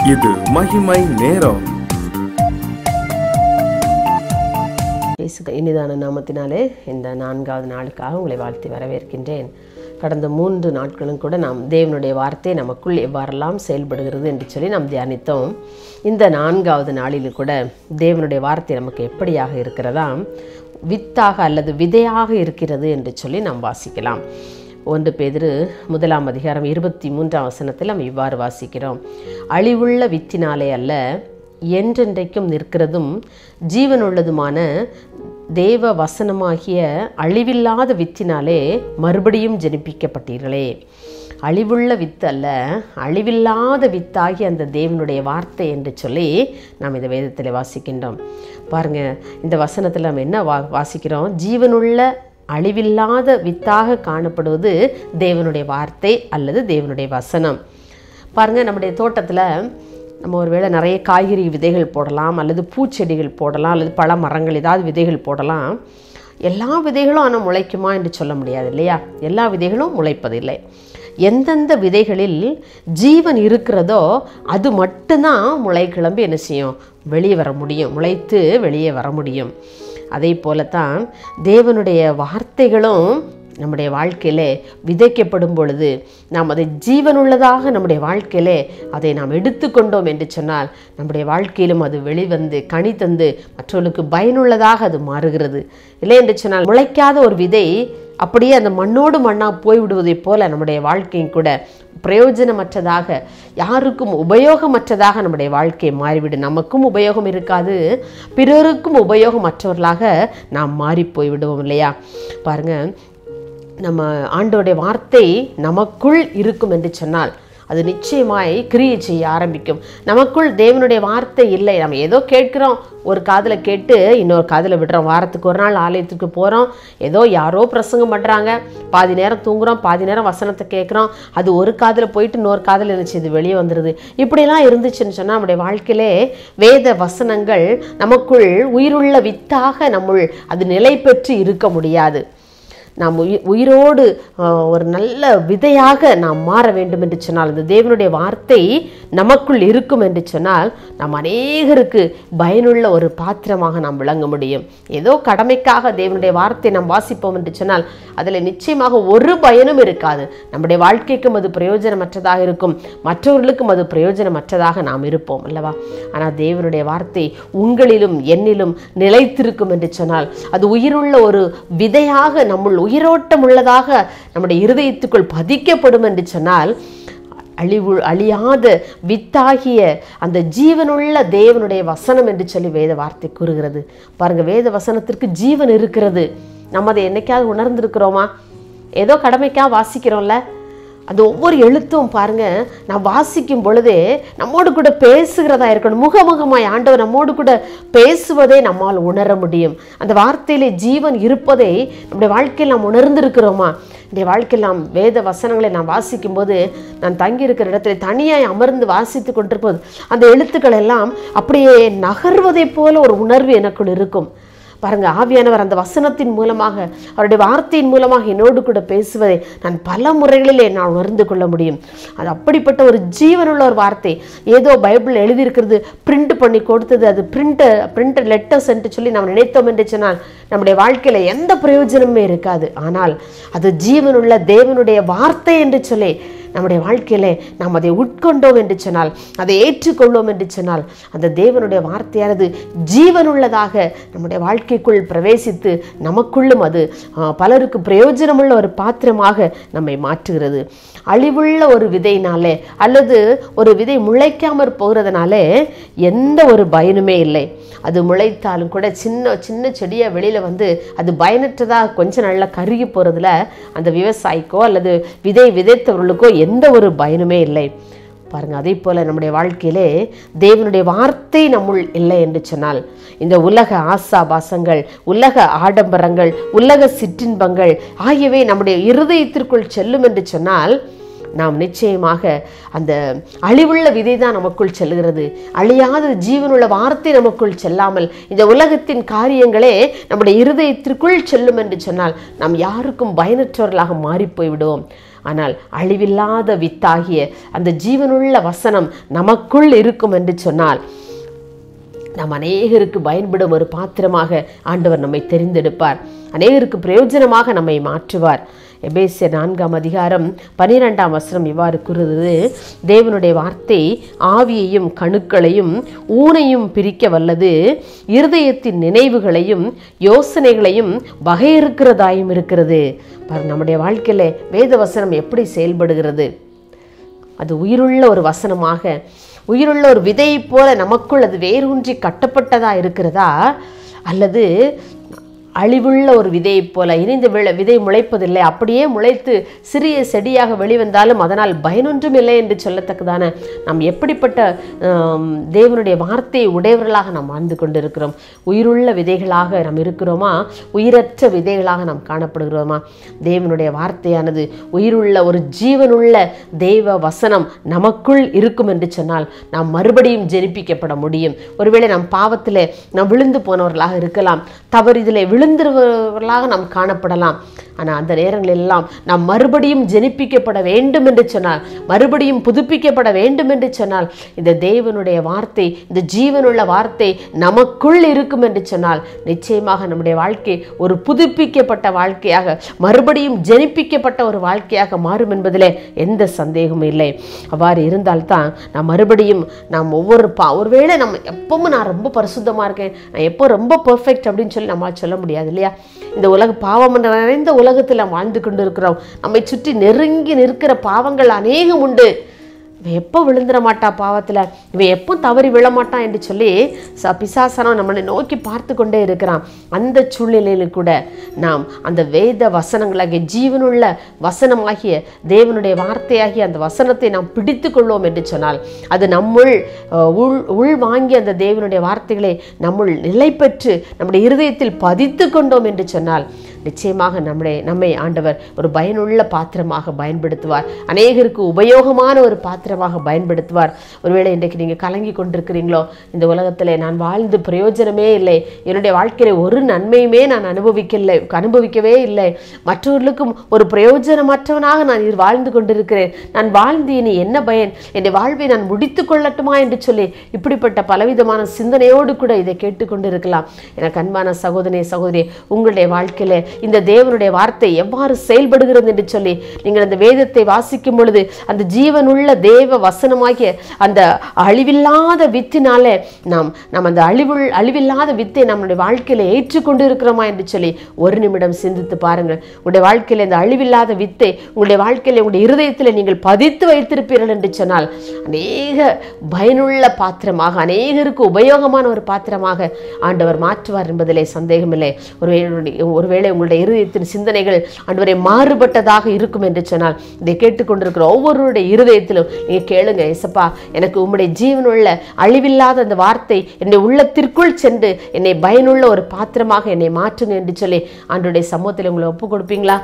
இது மகிமை நேரம் இயேசு இனிதான நாமத்தினாலே இந்த நான்காவது நாளுக்காக உங்களை வாழ்த்தி வரவேற்கின்றேன் கடந்த மூன்று நாட்களும் கூட நாம் தேவனுடைய வார்த்தை நமக்குள் எவ்வாறெல்லாம் செயல்படுகிறது என்று சொல்லி நாம் தியானித்தோம் இந்த நான்காவது நாளில் கூட தேவனுடைய வார்த்தை நமக்கு எப்படியாக இருக்கிறதா வித்தாக அல்லது விதையாக இருக்கிறது என்று சொல்லி நாம் வாசிக்கலாம் ஒன்று பேதிரு முதலாம் அதிகாரம் இருபத்தி மூன்றாம் வசனத்தில் நாம் இவ்வாறு வாசிக்கிறோம் அழிவுள்ள வித்தினாலே அல்ல என்றென்றைக்கும் நிற்கிறதும் ஜீவனுள்ளதுமான தேவ வசனமாகிய அழிவில்லாத வித்தினாலே மறுபடியும் ஜெனிப்பிக்கப்பட்டீர்களே அழிவுள்ள வித்து அல்ல அழிவில்லாத வித்தாகி அந்த தேவனுடைய வார்த்தை என்று சொல்லி நாம் இந்த வேதத்தில் வாசிக்கின்றோம் பாருங்க இந்த வசனத்தில் நம்ம என்ன வா வாசிக்கிறோம் ஜீவனுள்ள அழிவில்லாத வித்தாக காணப்படுவது தேவனுடைய வார்த்தை அல்லது தேவனுடைய வசனம் பாருங்க நம்முடைய தோட்டத்தில் நம்ம ஒருவேளை நிறைய காய்கறி விதைகள் போடலாம் அல்லது பூச்செடிகள் போடலாம் அல்லது பழ மரங்கள் ஏதாவது விதைகள் போடலாம் எல்லா விதைகளும் ஆனால் முளைக்குமா என்று சொல்ல முடியாது இல்லையா எல்லா விதைகளும் முளைப்பதில்லை எந்தெந்த விதைகளில் ஜீவன் இருக்கிறதோ அது மட்டும்தான் முளை கிளம்பி என்ன செய்யும் வெளியே வர முடியும் முளைத்து வெளியே வர முடியும் அதே போலத்தான் தேவனுடைய வார்த்தைகளும் நம்முடைய வாழ்க்கையிலே விதைக்கப்படும் பொழுது நாம் அதை ஜீவனுள்ளதாக நம்முடைய வாழ்க்கையிலே அதை நாம் எடுத்துக்கொண்டோம் என்று சொன்னால் நம்முடைய வாழ்க்கையிலும் அது வெளிவந்து கனி தந்து மற்றவர்களுக்கு பயனுள்ளதாக அது மாறுகிறது இல்லை என்று சொன்னால் முளைக்காத ஒரு விதை அப்படியே அந்த மண்ணோடு மண்ணாக போய்விடுவதைப் போல நம்முடைய வாழ்க்கையும் கூட பிரயோஜனமற்றதாக யாருக்கும் உபயோகமற்றதாக நம்முடைய வாழ்க்கை மாறிவிடும் நமக்கும் உபயோகம் இருக்காது பிறருக்கும் உபயோகமற்றவர்களாக நாம் மாறி போய்விடுவோம் இல்லையா பாருங்கள் நம்ம ஆண்டோடைய வார்த்தை நமக்குள் இருக்கும் என்று சொன்னால் அது நிச்சயமாய் கிரியை செய்ய ஆரம்பிக்கும் நமக்குள் தேவனுடைய வார்த்தை இல்லை நம்ம ஏதோ கேட்குறோம் ஒரு காதில் கேட்டு இன்னொரு காதில் விடுறோம் வாரத்துக்கு ஒரு நாள் ஆலயத்துக்கு போகிறோம் ஏதோ யாரோ பிரசங்கம் பண்ணுறாங்க பாதி நேரம் தூங்குறோம் பாதி நேரம் வசனத்தை கேட்குறோம் அது ஒரு காதில் போயிட்டு இன்னொரு காதில் இருந்துச்சு இது வெளியே வந்துடுது இப்படிலாம் இருந்துச்சுன்னு சொன்னால் நம்முடைய வாழ்க்கையிலே வேத வசனங்கள் நமக்குள் உயிருள்ள வித்தாக நம்முள் அது நிலை பெற்று இருக்க முடியாது நாம் உயி உயிரோடு ஆஹ், ஒரு நல்ல விதையாக நாம் மாற வேண்டும் என்று சொன்னால் இந்த தேவனுடைய வார்த்தை நமக்குள் இருக்கும் என்று சொன்னால் நாம் அநேகருக்கு பயனுள்ள ஒரு பாத்திரமாக நாம் விளங்க முடியும் ஏதோ கடமைக்காக தேவனுடைய வார்த்தை நாம் வாசிப்போம் என்று சொன்னால் அதில் நிச்சயமாக ஒரு பயனும் இருக்காது நம்முடைய வாழ்க்கைக்கும் அது பிரயோஜனமற்றதாக இருக்கும் மற்றவர்களுக்கும் அது பிரயோஜனமற்றதாக நாம் இருப்போம் அல்லவா ஆனால் தேவனுடைய வார்த்தை உங்களிலும் என்னிலும் நிலைத்திருக்கும் என்று சொன்னால் அது உயிருள்ள ஒரு விதையாக நம்முள் உயிரோட்டம் உள்ளதாக நம்முடைய இருதயத்துக்குள் பதிக்கப்படும் என்று சொன்னால் அழிவு அழியாத வித்தாகிய அந்த ஜீவனுள்ள தேவனுடைய வசனம் என்று சொல்லி வேத வார்த்தை கூறுகிறது பாருங்க வேத வசனத்திற்கு ஜீவன் இருக்கிறது நம்ம அதை என்னைக்காவது உணர்ந்திருக்கிறோமா ஏதோ கடமைக்காக வாசிக்கிறோம்ல அந்த ஒவ்வொரு எழுத்தும் பாருங்க நான் வாசிக்கும் பொழுதே நம்மோடு கூட பேசுகிறதா இருக்கணும் முகமுகமாய் ஆண்டவர் நம்மோடு கூட பேசுவதை நம்மால் உணர முடியும் அந்த வார்த்தையிலே ஜீவன் இருப்பதை நம்முடைய வாழ்க்கையில் நாம் உணர்ந்திருக்கிறோமா இந்த வாழ்க்கையில் நாம் வேத வசனங்களை நாம் வாசிக்கும் போது நான் தங்கியிருக்கிற இடத்துல தனியாய் அமர்ந்து வாசித்து கொண்டிருப்பது அந்த எழுத்துக்கள் எல்லாம் அப்படியே நகர்வதைப் போல ஒரு உணர்வு எனக்குள் இருக்கும் பாருங்க ஆவியானவர் அந்த வசனத்தின் மூலமாக அவருடைய வார்த்தையின் மூலமாக என்னோடு கூட பேசுவதை நான் பல முறைகளிலே நான் உணர்ந்து கொள்ள முடியும் அது அப்படிப்பட்ட ஒரு ஜீவனுள்ள ஒரு வார்த்தை ஏதோ பைபிள் எழுதியிருக்கிறது பிரிண்ட் பண்ணி கொடுத்தது அது பிரிண்ட் பிரிண்ட் லெட்டர்ஸ் என்று சொல்லி நாம் நினைத்தோம் என்று சொன்னால் நம்முடைய வாழ்க்கையில எந்த பிரயோஜனமே இருக்காது ஆனால் அது ஜீவனுள்ள தேவனுடைய வார்த்தை என்று சொல்லி நம்முடைய வாழ்க்கையிலே நாம் அதை உட்கொண்டோம் என்று சொன்னால் அதை ஏற்றுக்கொள்ளோம் என்று சொன்னால் அந்த தேவனுடைய வார்த்தையானது ஜீவனுள்ளதாக நம்முடைய வாழ்க்கைக்குள் பிரவேசித்து நமக்குள்ளும் அது ஆ, பலருக்கு பிரயோஜனமுள்ள ஒரு பாத்திரமாக நம்மை மாற்றுகிறது அழிவுள்ள ஒரு விதையினாலே அல்லது ஒரு விதை முளைக்காமற் போகிறதுனாலே எந்த ஒரு பயனுமே இல்லை அது முளைத்தாலும் கூட சின்ன சின்ன செடியாக வெளியில் வந்து அது பயனற்றதாக கொஞ்ச நாளில் கருகி போகிறதுல அந்த விவசாயிக்கோ அல்லது விதை விதைத்தவர்களுக்கோ எந்த ஒரு பயனுமே இல்லை பாருங்க அதே போல நம்முடைய வாழ்க்கையிலே தேவனுடைய வார்த்தை நம்முள் இல்லை என்று சொன்னால் இந்த உலக ஆசாபாசங்கள் உலக ஆடம்பரங்கள் உலக சிற்றின்பங்கள் ஆகியவை நம்முடைய இருதயத்திற்குள் செல்லும் என்று சொன்னால் நாம் நிச்சயமாக அந்த அழிவுள்ள விதை தான் நமக்குள் செல்கிறது அழியாத ஜீவனுள்ள வார்த்தை நமக்குள் செல்லாமல் இந்த உலகத்தின் காரியங்களே நம்முடைய இருதயத்திற்குள் செல்லும் என்று சொன்னால் நாம் யாருக்கும் பயனற்றவர்களாக மாறிப்போய் விடுவோம் ஆனால் அழிவில்லாத வித்தாகிய அந்த ஜீவனுள்ள வசனம் நமக்குள் இருக்கும் என்று சொன்னால் நாம் அநேகருக்கு பயன்படும் ஒரு பாத்திரமாக ஆண்டவர் நம்மை தெரிந்தெடுப்பார் அநேகருக்கு பிரயோஜனமாக நம்மை மாற்றுவார் எபேசிய நான்காம் அதிகாரம் பனிரெண்டாம் வசனம் இவ்வாறு கூறுகிறது தேவனுடைய வார்த்தை ஆவியையும் கணுக்களையும் ஊனையும் பிரிக்க வல்லது இருதயத்தின் நினைவுகளையும் யோசனைகளையும் வகையிருக்கிறதாயும் இருக்கிறது பாருங்க நம்முடைய வாழ்க்கையில வேத வசனம் எப்படி செயல்படுகிறது அது உயிருள்ள ஒரு வசனமாக உயிருள்ள ஒரு விதையைப் போல நமக்குள் அது வேரூன்றி கட்டப்பட்டதா இருக்கிறதா அல்லது அழிவுள்ள ஒரு விதையைப் போல இணைந்த விளை விதை முளைப்பதில்லை அப்படியே முளைத்து சிறிய செடியாக வெளிவந்தாலும் அதனால் பயனொன்றும் இல்லை என்று சொல்லத்தக்கதான நாம் எப்படிப்பட்ட ஆம், தேவனுடைய வார்த்தையை உடையவர்களாக நாம் வாழ்ந்து கொண்டிருக்கிறோம் உயிருள்ள விதைகளாக நாம் இருக்கிறோமா உயிரற்ற விதைகளாக நாம் காணப்படுகிறோமா தேவனுடைய வார்த்தையானது உயிருள்ள ஒரு ஜீவனுள்ள தெய்வ வசனம் நமக்குள் இருக்கும் என்று சொன்னால் நாம் மறுபடியும் ஜெனிப்பிக்கப்பட முடியும் ஒருவேளை நாம் பாவத்திலே நாம் விழுந்து போனவர்களாக இருக்கலாம் தவறிதிலே விழுந்துருவர்களாக நாம் காணப்படலாம் ஆனால் அந்த நேரங்கள் எல்லாம் நாம் மறுபடியும் ஜெனிப்பிக்கப்பட வேண்டும் என்று சொன்னால் மறுபடியும் புதுப்பிக்கப்பட வேண்டும் என்று சொன்னால் இந்த தேவனுடைய வார்த்தை இந்த ஜீவனுள்ள வார்த்தை நமக்குள் இருக்கும் என்று சொன்னால் நிச்சயமாக நம்முடைய வாழ்க்கை ஒரு புதுப்பிக்கப்பட்ட வாழ்க்கையாக மறுபடியும் ஜெனிப்பிக்கப்பட்ட ஒரு வாழ்க்கையாக மாறும் என்பதிலே எந்த சந்தேகமும் இல்லை அவ்வாறு இருந்தால்தான் நாம் மறுபடியும் நாம் ஒவ்வொரு பா ஒருவேளை நம்ம எப்பவும் நான் ரொம்ப பரிசுத்தமாக இருக்கேன் நான் எப்போ ரொம்ப பெர்ஃபெக்ட் அப்படின்னு சொல்லி நம்மளால் சொல்ல முடியாது இல்லையா இந்த உலக பாவம் நிறைந்த உலகத்தில் நாம் வாழ்ந்து கொண்டு இருக்கிறோம் நம்மை சுற்றி நெருங்கி நிற்கிற பாவங்கள் அநேகம் உண்டு இவன் எப்போ விழுந்துட மாட்டா பாவத்தில் இவன் எப்போ தவறி விழ மாட்டான் என்று சொல்லி ச பிசாசனம் நம்மளை நோக்கி பார்த்து கொண்டே இருக்கிறான் அந்த சூழ்நிலையில் கூட நாம் அந்த வேத வசனங்களாகிய ஜீவனுள்ள வசனமாகிய தேவனுடைய வார்த்தையாகிய அந்த வசனத்தை நாம் பிடித்து கொள்வோம் என்று சொன்னால் அது நம்முள் அஹ், உள் உள் வாங்கி அந்த தேவனுடைய வார்த்தைகளை நம்முள் நிலை பெற்று நம்முடைய இருதயத்தில் பதித்து கொண்டோம் என்று சொன்னால் நிச்சயமாக நம்முடைய நம்மை ஆண்டவர் ஒரு பயனுள்ள பாத்திரமாக பயன்படுத்துவார் அநேகருக்கு உபயோகமான ஒரு பாத்திரமாக பயன்படுத்துவார் ஒருவேளை இன்றைக்கு நீங்கள் கலங்கி கொண்டிருக்கிறீங்களோ இந்த உலகத்தில் நான் வாழ்ந்து பிரயோஜனமே இல்லை என்னுடைய வாழ்க்கையில ஒரு நன்மையுமே நான் அனுபவிக்கலை அனுபவிக்கவே இல்லை மற்றவர்களுக்கும் ஒரு பிரயோஜனமற்றவனாக நான் இரு- வாழ்ந்து கொண்டிருக்கிறேன் நான் வாழ்ந்து இனி என்ன பயன் என்னுடைய வாழ்வை நான் முடித்து கொள்ளட்டுமா என்று சொல்லி இப்படிப்பட்ட பலவிதமான சிந்தனையோடு கூட இதை கேட்டுக்கொண்டிருக்கலாம் எனக்கு அன்பான சகோதரனே சகோதரி உங்களுடைய வாழ்க்கையில இந்த தேவனுடைய வார்த்தை எவ்வாறு செயல்படுகிறது என்று சொல்லி நீங்கள் அந்த வேதத்தை வாசிக்கும் பொழுது அந்த ஜீவனுள்ள தேவ வசனமாகிய அந்த அழிவில்லாத வித்தினாலே நாம் நாம் அந்த அழிவுள் அழிவில்லாத வித்தை நம்முடைய வாழ்க்கையில ஏற்றுக்கொண்டு இருக்கிறோமா என்று சொல்லி ஒரு நிமிடம் சிந்தித்து பாருங்கள் உங்களுடைய வாழ்க்கையில இந்த அழிவில்லாத வித்தை உங்களுடைய வாழ்க்கையில உங்களுடைய இருதயத்தில் நீங்கள் பதித்து வைத்திருப்பீர்கள் என்று சொன்னால் அநேக பயனுள்ள பாத்திரமாக அநேகருக்கு உபயோகமான ஒரு பாத்திரமாக ஆண்டவர் மாற்றுவார் என்பதிலே சந்தேகமில்லை ஒருவேளை ஒருவேளை உங்களுடைய இருதயத்தின் சிந்தனைகள் ஆண்டவரை மாறுபட்டதாக இருக்கும் என்று சொன்னால் இதை கேட்டுக்கொண்டிருக்கிற ஒவ்வொருவருடைய இருதயத்திலும் நீங்க கேளுங்க ஏசப்பா எனக்கு உம்முடைய ஜீவனுள்ள அழிவில்லாத அந்த வார்த்தை என்னுடைய உள்ளத்திற்குள் சென்று என்னை பயனுள்ள ஒரு பாத்திரமாக என்னை மாற்றுங்க என்று சொல்லி ஆண்டுடைய சமூகத்தில் உங்களை ஒப்பு கொடுப்பீங்களா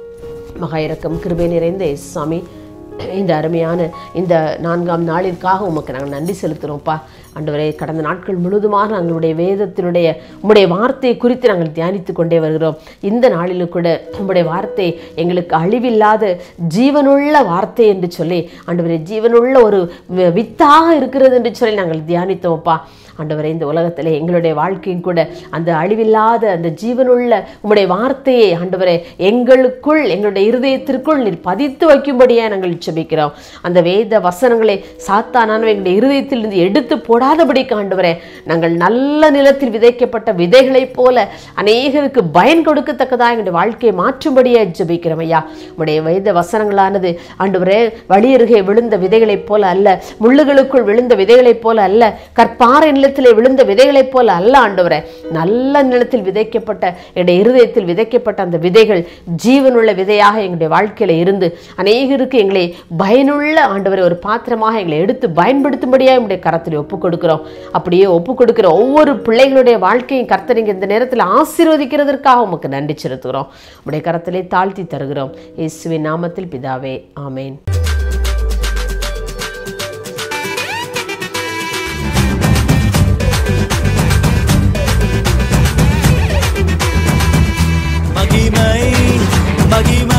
மகா இரக்கம் கிருபை நிறைந்த இயேசு சாமி இந்த அருமையான இந்த நான்காம் நாளிற்காக உமக்கு நாங்கள் நன்றி செலுத்துகிறோம்ப்பா ஆண்டவரே கடந்த நாட்கள் முழுதுமாக எங்களுடைய வேதத்தினுடைய உம்முடைய வார்த்தையை குறித்து நாங்கள் தியானித்து கொண்டே வருகிறோம் இந்த நாளிலும் கூட உம்முடைய வார்த்தை எங்களுக்கு அழிவில்லாத ஜீவனுள்ள வார்த்தை என்று சொல்லி ஆண்டவரே ஜீவனுள்ள ஒரு வி- வித்தாக இருக்கிறது என்று சொல்லி நாங்கள் தியானித்தோம்ப்பா ஆண்டவரே இந்த உலகத்தில் எங்களுடைய வாழ்க்கையும் கூட அந்த அழிவில்லாத அந்த ஜீவனுள்ள உம்முடைய வார்த்தையை ஆண்டவரே எங்களுக்குள் எங்களுடைய இருதயத்திற்குள் நீர் பதித்து வைக்கும்படியாக நாங்கள் ஜெபிக்கிறோம் அந்த வேத வசனங்களை சாத்தானான எங்களுடைய இருதயத்திலிருந்து எடுத்து போடாதபடிக்கு ஆண்டவரே நாங்கள் நல்ல நிலத்தில் விதைக்கப்பட்ட விதைகளைப் போல அநேகருக்கு பயன் கொடுக்கத்தக்கதாக எங்களுடைய வாழ்க்கையை மாற்றும்படியாக ஜெபிக்கிறோம் ஐயா உம்முடைய வேத வசனங்களானது ஆண்டவரே வழியருகே விழுந்த விதைகளைப் போல அல்ல முள்ளுகளுக்குள் விழுந்த விதைகளைப் போல அல்ல கற்பாறை நிலத்திலே விழுந்த விதைகளைப் போல அல்ல ஆண்டவரே நல்ல நிலத்தில் விதைக்கப்பட்ட என்னுடைய இருதயத்தில் விதைக்கப்பட்ட அந்த விதைகள் ஜீவனுள்ள விதையாக எங்களுடைய வாழ்க்கையில இருந்து அநேகருக்கு எங்களை பயனுள்ள ஆண்டவரை ஒரு பாத்திரமாக எங்களை எடுத்து பயன்படுத்தும்படியாக எங்களுடைய கரத்தில் ஒப்பு கொடுக்கிறோம் அப்படியே ஒப்பு கொடுக்கிற ஒவ்வொரு பிள்ளைகளுடைய வாழ்க்கையும் கர்த்தர் இங்க இந்த நேரத்தில் ஆசீர்வதிக்கிறதற்காக உமக்கு நன்றி செலுத்துகிறோம் உடைய கரத்திலே தாழ்த்தி தருகிறோம் இயேசுவின் நாமத்தில் பிதாவே ஆமேன் மகிமை மகிமை